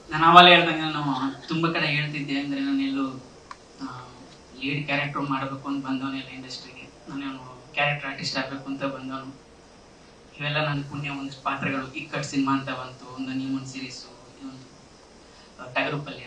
ನಾನು ಅವಾಗಲೇ ಹೇಳ್ದಂಗೆ ನಾನು ತುಂಬ ಕಡೆ ಹೇಳ್ತಿದ್ದೆ ಅಂದರೆ ನಾನು ಎಲ್ಲೂ ಲೀಡ್ ಕ್ಯಾರೆಕ್ಟರ್ ಮಾಡಬೇಕು ಅಂತ ಬಂದವನೆಲ್ಲ ಇಂಡಸ್ಟ್ರಿಗೆ ನಾನು ಕ್ಯಾರೆಕ್ಟರ್ ಆರ್ಟಿಸ್ಟ್ ಆಗಬೇಕು ಅಂತ ಬಂದವನು ಇವೆಲ್ಲ ನನ್ನ ಪುಣ್ಯ ಒಂದಿಷ್ಟು ಪಾತ್ರಗಳು ಇಕ್ಕಟ್ ಸಿನಿಮಾ ಅಂತ ಬಂತು ಒಂದು ನೀಮನ್ ಸೀರೀಸು ಇದೊಂದು ಆ, ಟಗರು ಪಲ್ಯ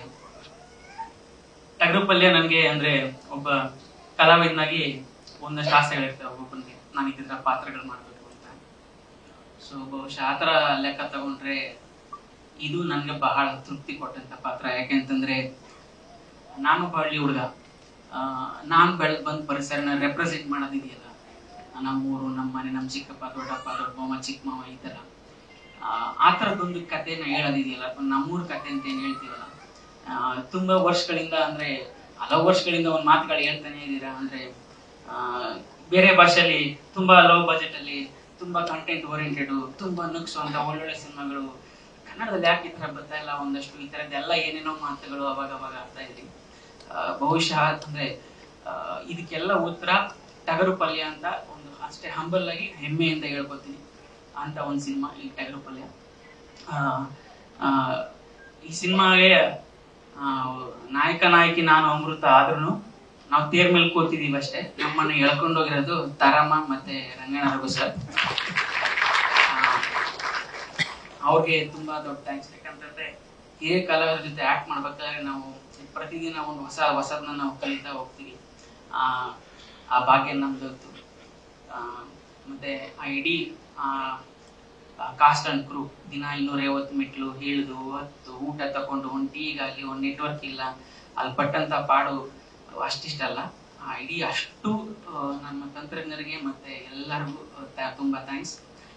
ಟಗರು ಪಲ್ಯ ನನಗೆ ಅಂದರೆ ಒಬ್ಬ ಕಲಾವಿದನಾಗಿ ಒಂದಷ್ಟು ಆಸೆಗಳಿರ್ತವೆ ಒಬ್ಬೊಬ್ಬನಿಗೆ ನಾನು ಇದ್ದಿದ್ರ ಪಾತ್ರಗಳು ಮಾಡಬೇಕು ಅಂತ ಸೊ ಬಹುಶಃ ಆ ಥರ ಲೆಕ್ಕ ತಗೊಂಡ್ರೆ ಇದು ನನಗೆ ಬಹಳ ತೃಪ್ತಿ ಕೊಟ್ಟಂತ ಪಾತ್ರ ಯಾಕೆಂತಂದ್ರೆ ನಾನೊಬ್ಬ ಹಳ್ಳಿ ಹುಡುಗ ನಾನು ಬೆಳೆದು ಬಂದ ಪರಿಸರನ ರೆಪ್ರೆಸೆಂಟ್ ಮಾಡೋದಿದೆಯಲ್ಲ ನಮ್ಮೂರು ನಮ್ಮ ಮನೆ ನಮ್ಮ ಚಿಕ್ಕಪ್ಪ ದೊಡ್ಡಪ್ಪ ದೊಡ್ಡ ಮಾಮ ಚಿಕ್ಕ ಮಾವ ಈ ಥರ ಆ, ಆ ಥರದ್ದೊಂದು ಕಥೆನ ಹೇಳೋದಿದೆಯಲ್ಲ ನಮ್ಮೂರ ಕತೆ ಅಂತ ಏನು ಹೇಳ್ತೀವಲ್ಲ ಆ, ತುಂಬಾ ವರ್ಷಗಳಿಂದ ಅಂದ್ರೆ ಹಲವು ವರ್ಷಗಳಿಂದ ಒಂದು ಮಾತುಗಳು ಹೇಳ್ತಾನೆ ಇದ್ದೀರಾ ಅಂದ್ರೆ ಆ, ಬೇರೆ ಭಾಷೆಯಲ್ಲಿ ತುಂಬಾ ಲೋ ಬಜೆಟ್ ಅಲ್ಲಿ ತುಂಬಾ ಕಂಟೆಂಟ್ ಓರಿಯೆಂಟೆಡ್ ತುಂಬಾ ನುಗ್ಸುವಂತ ಒಳ್ಳೊಳ್ಳೆ ಸಿನಿಮಾಗಳು ಕನ್ನಡದಲ್ಲಿ ಯಾಕೆ ಈ ತರ ಬರ್ತಾ ಇಲ್ಲ ಒಂದಷ್ಟು ಈ ತರದ್ದೆಲ್ಲ ಏನೇನೋ ಮಾತುಗಳು ಅವಾಗ ಅವಾಗ ಆಗ್ತಾ ಇದ್ರಿ ಆ, ಬಹುಶಃ ಅಂದ್ರೆ ಆ, ಇದಕ್ಕೆಲ್ಲ ಉತ್ತರ ಟಗರು ಪಲ್ಯ ಅಂತ ಒಂದು ಅಷ್ಟೇ ಹಂಬಲ್ ಆಗಿ ಹೆಮ್ಮೆಯಿಂದ ಹೇಳ್ಕೊತೀನಿ ಅಂತ ಒಂದು ಸಿನಿಮಾ ಈ ಟಗರು ಪಲ್ಯ ಆ, ಆ, ಈ ಸಿನಿಮಾಗೆ ನಾಯಕ ನಾಯಕಿ ನಾನು ಅಮೃತ ಆದ್ರೂ ನಾವು ತೇರ್ ಮೇಲೆ ಕೂತಿದೀವಿ ಅಷ್ಟೇ ನಮ್ಮನ್ನ ಎಳ್ಕೊಂಡೋಗಿರೋದು ತಾರಮ್ಮ ಮತ್ತೆ ರಂಗಣ್ಣ ರಘು ಸರ್ ಅವ್ರಿಗೆ ತುಂಬಾ ದೊಡ್ಡ ಥ್ಯಾಂಕ್ಸ್ ಯಾಕಂತಂದ್ರೆ ಹಿರಿಯ ಕಲಾವಿದರ ಜೊತೆ ಆಕ್ಟ್ ಮಾಡ್ಬೇಕಾದ್ರೆ ನಾವು ಪ್ರತಿದಿನ ಒಂದು ಹೊಸ ಹೊಸದನ್ನ ನಾವು ಕಲಿತಾ ಹೋಗ್ತೀವಿ ಆ ಆ ಭಾಗ್ಯ ನಮ್ದು ಆ, ಮತ್ತೆ ಆ ಇಡೀ ಕಾಸ್ಟ್ ಅಂಡ್ ಕ್ರೂ ದಿನ ಇನ್ನೂರ ಐವತ್ತು ಮೆಟ್ಲು ಇಳಿದು ಹತ್ತು ಊಟ ತಕೊಂಡು ಒಂದು ಟೀಗಾಗಲಿ ಒಂದು ನೆಟ್ವರ್ಕ್ ಇಲ್ಲ ಅಲ್ಲಿ ಪಟ್ಟಂತ ಪಾಡು ಅಷ್ಟಿಷ್ಟಲ್ಲ ಆ ಇಡೀ ಅಷ್ಟು ಆ, ನಮ್ಮ ತಂತ್ರಜ್ಞರಿಗೆ ಮತ್ತೆ ಎಲ್ಲರಿಗೂ ತ- ತುಂಬಾ ಥ್ಯಾಂಕ್ಸ್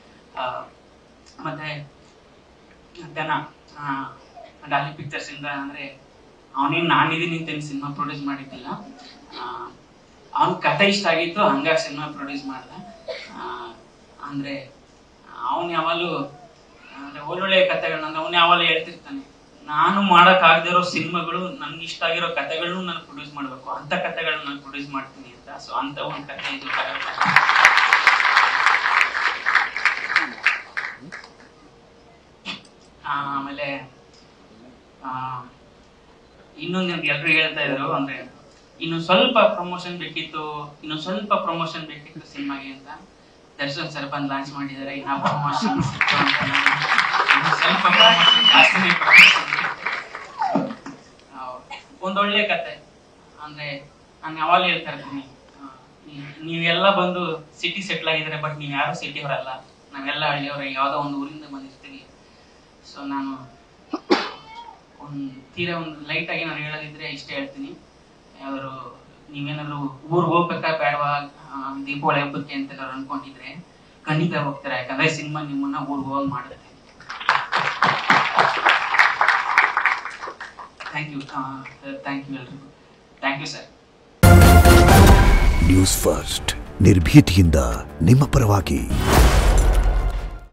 ಮತ್ತೆ ದನ ಡಾಲಿ ಪಿಕ್ಚರ್ಸ್ ಇಂದ ಅಂದ್ರೆ ಅವನೇನು ನಾನಿದ್ದೀನಿ ಅಂತ ಸಿನಿಮಾ ಪ್ರೊಡ್ಯೂಸ್ ಮಾಡಿದ್ದಿಲ್ಲ ಅವನ ಕಥೆ ಇಷ್ಟ ಆಗಿತ್ತು ಹಂಗಾಗಿ ಸಿನಿಮಾ ಪ್ರೊಡ್ಯೂಸ್ ಮಾಡ್ದ ಆ, ಅಂದ್ರೆ ಅವನ್ ಯಾವಾಗಲೂ ಅಂದ್ರೆ ಒಳ್ಳೊಳ್ಳೆ ಕಥೆಗಳನ್ನ ಅಂದ್ರೆ ಅವನು ಯಾವಾಗಲೂ ಹೇಳ್ತಿರ್ತಾನೆ ನಾನು ಮಾಡಕ್ ಆಗದಿರೋ ಸಿನಿಮಾಗಳು ನನ್ಗೆ ಇಷ್ಟ ಆಗಿರೋ ಕಥೆಗಳನ್ನು ನಾನು ಪ್ರೊಡ್ಯೂಸ್ ಮಾಡ್ಬೇಕು ಅಂತ ಕಥೆಗಳನ್ನ ನಾನು ಪ್ರೊಡ್ಯೂಸ್ ಮಾಡ್ತೀನಿ ಅಂತ ಸೊ ಅಂತ ಒಂದು ಕಥೆ ಇದು ಆ, ಆಮೇಲೆ ಆ, ಇನ್ನೊಂದು ನಮ್ಗೆ ಎಲ್ರು ಹೇಳ್ತಾ ಇದ್ರು ಅಂದ್ರೆ ಇನ್ನು ಸ್ವಲ್ಪ ಪ್ರಮೋಷನ್ ಬೇಕಿತ್ತು ಇನ್ನು ಸ್ವಲ್ಪ ಪ್ರಮೋಷನ್ ಬೇಕಿತ್ತು ಸಿನಿಮಾಗೆ ಅಂತ ದರ್ಶನ್ ಸರ್ ಬಂದು ಲಾಂಚ್ ಮಾಡಿದ್ದಾರೆ ಇನ್ನ ಪ್ರಮೋಷನ್ ಸ್ವಲ್ಪ ಪ್ರಮೋಷನ್ ಜಾಸ್ತಿನೇ promotion. ಆ, ಒಂದೊಳ್ಳೆ ಕತೆ ಅಂದ್ರೆ ನಾನು ಯಾವಾಗ ಹೇಳ್ತಾ ಇರ್ತೀನಿ ಆ, ನೀ- ನೀವೆಲ್ಲ ಬಂದು ಸಿಟಿ ಸೆಟ್ಲ್ ಆಗಿದ್ರೆ ಬಟ್ ನೀವು ಯಾರು ಸಿಟಿ ಅವರಲ್ಲ ನಾವೆಲ್ಲ ಹಳ್ಳಿಯವರೇ ಯಾವ್ದೋ ಒಂದು ಊರಿಂದ ಬಂದಿರ್ತೀವಿ ಸೊ ನಾನು ಒಂದು ತೀರಾ ಒಂದು ಲೈಟ್ ಆಗಿ ನಾನು ಹೇಳೋದಿದ್ರೆ ಇಷ್ಟೇ ಹೇಳ್ತೀನಿ ಯಾವ್ದಾದ್ರು ನೀವೇನಾದ್ರು ಊರ್ಗ್ ಹೋಗ್ಬೇಕಾ ಬೇಡವಾ ಆ, ದೀಪಾವಳಿ ಹಬ್ಬಕ್ಕೆ ಅಂತ ಏನಾದ್ರು ಅನ್ಕೊಂಡಿದ್ರೆ ಖಂಡಿತ ಹೋಗ್ತಾರೆ ಯಾಕಂದ್ರೆ ಸಿನಿಮಾ ನಿಮ್ಮನ್ನ ಊರ್ಗ್ ಹೋಗಿ ಮಾಡುತ್ತೆ ಥ್ಯಾಂಕ್ ಯು ಥ್ಯಾಂಕ್ ಯು ಎಲ್ರಿಗೂ thank you sir news first ನಿರ್ಭೀತಿಯಿಂದ ನಿಮ್ಮ ಪರವಾಗಿ